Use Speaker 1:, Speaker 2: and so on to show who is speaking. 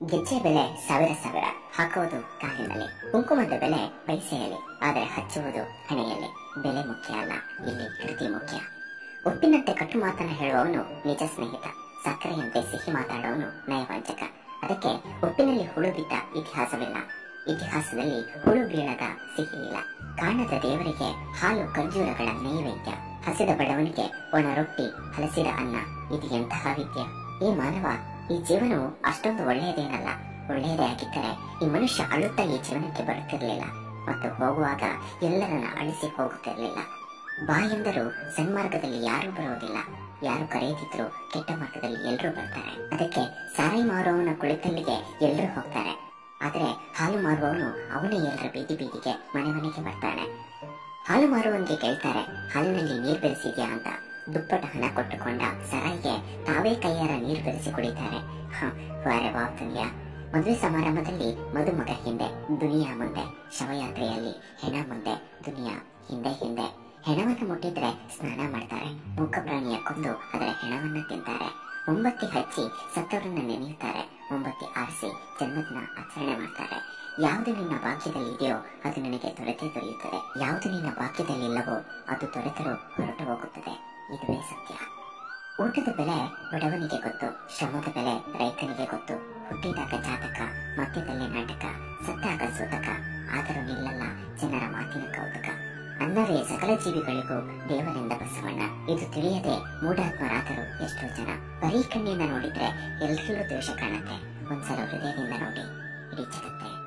Speaker 1: ಗೆಜ್ಜೆ ಬೆಲೆ ಸಾವಿರ ಸಾವಿರ ಹಾಕುವುದು ಕಾಲಿನಲ್ಲಿ ಕುಂಕುಮದ ಬೆಲೆ ಪೈಸೆಯಲ್ಲಿ ಆದರೆ ಹಚ್ಚುವುದು ಹಣೆಯಲ್ಲಿ ಬೆಲೆ ಮುಖ್ಯ ಅಲ್ಲ ಇಲ್ಲಿ ಕೃತಿ ಮುಖ್ಯ ಉಪ್ಪಿನಂತೆ ಕಟ್ಟು ಮಾತನ್ನ ಹೇಳುವವನು ನಿಜ ಸ್ನೇಹಿತ ಸಕ್ಕರೆಯಂತೆ ಸಿಹಿ ಮಾತಾಡುವವನು ನಯವಂಚಕ ಅದಕ್ಕೆ ಉಪ್ಪಿನಲ್ಲಿ ಹುಳು ಬಿದ್ದ ಇತಿಹಾಸವಿಲ್ಲ ಇತಿಹಾಸದಲ್ಲಿ ಹುಳು ಬೀಳದ ಸಿಹಿ ಇಲ್ಲ ಕಾಣದ ದೇವರಿಗೆ ಹಾಲು ಖರ್ಜೂರಗಳ ನೈವೇದ್ಯ ಹಸಿದ ಬಡವನಿಗೆ ಒಣ ರೊಟ್ಟಿ ಹಲಸಿದ ಅನ್ನ ಇದು ಎಂತಹ ವಿದ್ಯೆ ಈ ಮಾನವ ಈ ಜೀವನವು ಅಷ್ಟೊಂದು ಒಳ್ಳೆಯದೇನಲ್ಲ ಒಳ್ಳೆಯದೇ ಆಗಿದ್ದರೆ ಈ ಮನುಷ್ಯ ಅಳುತ್ತಾ ಈ ಜೀವನಕ್ಕೆ ಬರುತ್ತಿರಲಿಲ್ಲ ಮತ್ತು ಹೋಗುವಾಗ ಎಲ್ಲರನ್ನ ಅಳಿಸಿ ಹೋಗುತ್ತಿರಲಿಲ್ಲ ಬಾ ಎಂದರೂ ಸನ್ಮಾರ್ಗದಲ್ಲಿ ಯಾರೂ ಬರುವುದಿಲ್ಲ ಯಾರು ಕರೆಯದಿದ್ರು ಕೆಟ್ಟ ಮಾರ್ಗದಲ್ಲಿ ಎಲ್ಲರೂ ಬರ್ತಾರೆ ಅದಕ್ಕೆ ಸಾರಾಯಿ ಮಾರುವವನ ಕುಳಿತಲ್ಲಿಗೆ ಎಲ್ಲರೂ ಹೋಗ್ತಾರೆ ಆದರೆ ಹಾಲು ಮಾರುವವನು ಅವನೇ ಎಲ್ಲರ ಬೀದಿ ಬೀದಿಗೆ ಮನೆ ಮನೆಗೆ ಬರ್ತಾನೆ ಹಾಲು ಮಾರುವವನಿಗೆ ಕೇಳ್ತಾರೆ ಹಾಲಿನಲ್ಲಿ ನೀರ್ ಬೆರೆಸಿದ್ಯಾ ಅಂತ ದುಪ್ಪಟ ಹಣ ಕೊಟ್ಟುಕೊಂಡ ಸರಾಯಿಗೆ ತಾವೇ ಕೈಯಾರ ನೀರು ಬೆರೆಸಿ ಕುಡಿತಾರೆ ಹ, ವಾರೆ ವಾ ದುನಿಯಾ ಮದುವೆ ಸಮಾರಂಭದಲ್ಲಿ ಮದುಮಗ ಹಿಂದೆ ದುನಿಯಾ ಮುಂದೆ ಶವಯಾತ್ರೆಯಲ್ಲಿ ಹೆಣ ಮುಂದೆ ದುನಿಯಾ ಹಿಂದೆ ಹಿಂದೆ ಹೆಣವನ್ನು ಮುಟ್ಟಿದ್ರೆ ಸ್ನಾನ ಮಾಡ್ತಾರೆ ಮೂಕ ಪ್ರಾಣಿಯ ಕೊಂದು ಅದರ ಹೆಣವನ್ನ ತಿಂತಾರೆ ಮೊಂಬತ್ತಿ ಹಚ್ಚಿ ಸತ್ತವರನ್ನ ನೆನೆಯುತ್ತಾರೆ ಮೊಂಬತ್ತಿ ಆರಿಸಿ ಜನ್ಮದಿನ ಆಚರಣೆ ಮಾಡ್ತಾರೆ ಯಾವುದು ನಿನ್ನ ಭಾಗ್ಯದಲ್ಲಿ ಇದೆಯೋ ಅದು ನಿನಗೆ ದೊರೆತೇ ದೊರೆಯುತ್ತದೆ ಯಾವುದು ನಿನ್ನ ಭಾಗ್ಯದಲ್ಲಿಲ್ಲವೋ ಅದು ದೊರೆತರೂ ಹೊರಟು ಹೋಗುತ್ತದೆ ಇದುವೇ ಸತ್ಯ ಊಟದ ಬೆಲೆ ಬಡವನಿಗೆ ಗೊತ್ತು ಶ್ರಮದ ಬೆಲೆ ರೈತನಿಗೆ ಗೊತ್ತು ಹುಟ್ಟಿದಾಗ ಜಾತಕ ಮಧ್ಯದಲ್ಲಿ ನಾಟಕ ಸತ್ತಾಗ ಸೂತಕ ಆದರೂ ನಿಲ್ಲಲ್ಲ ಜನರ ಮಾತಿನ ಕೌತುಕ ಅನ್ನವೇ ಸಕಲ ಜೀವಿಗಳಿಗೂ ದೇವರಿಂದ ಬಸವಣ್ಣ ಇದು ತಿಳಿಯದೆ ಮೂಢಾತ್ಮರಾದರು ಎಷ್ಟೋ ಜನ ಬರೀ ಕಣ್ಣಿಂದ ನೋಡಿದ್ರೆ ಎಲ್ರಿಗೂ ದ್ವೇಷ ಕಾಣುತ್ತೆ ಒಂದ್ಸಲ ಹೃದಯದಿಂದ ನೋಡಿ ಇಡೀ ಜಗತ್ತೇ